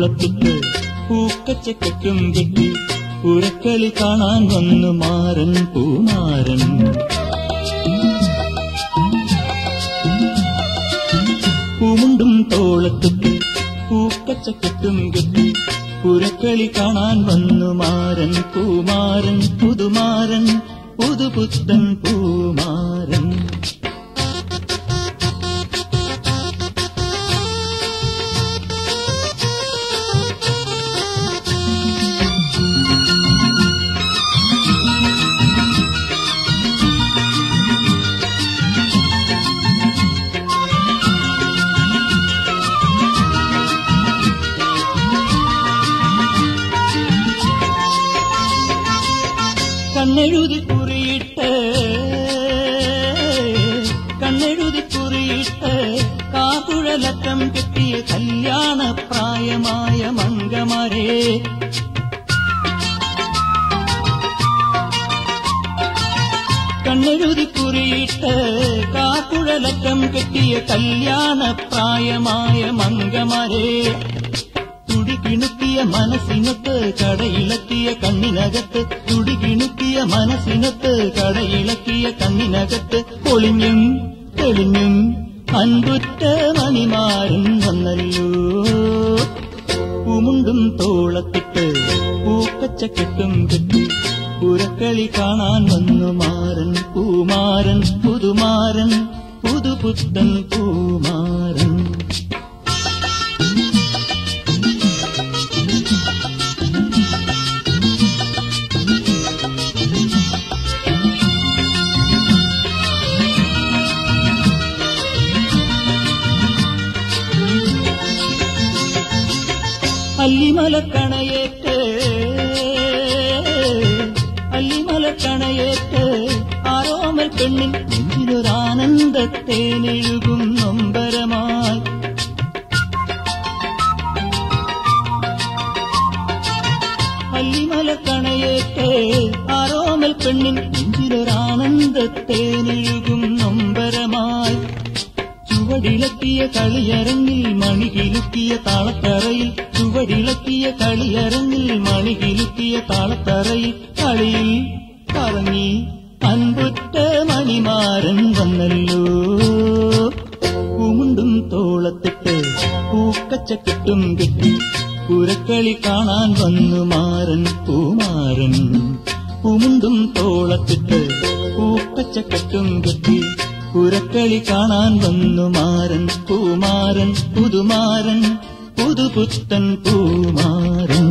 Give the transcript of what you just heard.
തോളത്തിട്ട് പൂക്കച്ചക്കെട്ടും കെട്ടി പുരക്കളി കാണാൻ വന്നു മാരൻ പൂമാരൻ പൂമുണ്ടും തോളത്തിട്ട് പൂക്കച്ചക്കെട്ടും കെട്ടി പുരക്കളി കാണാൻ വന്നു മാരൻ പൂമാരൻ പുതുമാരൻ പുതുപുത്തൻ പൂമാരൻ കണ്ണെഴുതി കുറിയിട്ട് കണ്ണെഴുതി കുറിയിട്ട് കാതുഴലറ്റം കെട്ടിയ കല്യാണ പ്രായമായ മംഗമാരെ കണ്ണെഴുതി കുറിയിട്ട് കാക്കുഴലറ്റം കെട്ടിയ കല്യാണ പ്രായമായ മംഗമാരെ തുടികിണുക്കിയ മനസ്സിനത്ത് കടയിളക്കിയ കണ്ണിനകത്ത് തുടികിണുക്കിയ മനസ്സിനത്ത് കടയിളക്കിയ കണ്ണിനകത്ത് പൊളിഞ്ഞും തെളിഞ്ഞും അൻപുറ്റ മണിമാരും വന്നല്ലോ പൂമുണ്ടും തോളത്തിട്ട് പൂക്കച്ചക്കെട്ടും കെട്ടി പുരക്കളി കാണാൻ വന്നു മാരൻ പൂമാരൻ പുതുമാരൻ പുതുപുത്തൻ പൂമാരൻ അല്ലിമലക്കണയേറ്റ് അല്ലിമലക്കണയേറ്റ് ആരോമൽ പെണ്ണിൻ നെഞ്ചിലൊരാനന്ദത്തേനെഴുകും നൊമ്പരമായി അല്ലിമലക്കണയേറ്റ് ആരോമൽ പെണ്ണിൻ നെഞ്ചിലൊരാനന്ദത്തേനെഴുകും നൊമ്പരമായി ചുവടിളക്കിയ കളിയരങ്ങിൽ മണികിലുക്കിയ താളത്തറയിൽ ചുവടിളക്കിയ കളിയരങ്ങിൽ മണികിലുക്കിയ താളത്തറയിൽ കളിയിൽ കറങ്ങി അൻപുറ്റ മണിമാരൻ വന്നല്ലോ പൂമുണ്ടും തോളത്തിട്ട് പൂക്കച്ചക്കെട്ടും കെട്ടി പുരക്കളി കാണാൻ വന്നു മാരൻ പൂമാരൻ പൂമുണ്ടും തോളത്തിട്ട് പൂക്കച്ചക്കെട്ടും കെട്ടി പുരക്കളി കാണാൻ വന്നു മാരൻ പൂമാരൻ പുതുമാരൻ പുതുപുത്തൻ പൂമാരൻ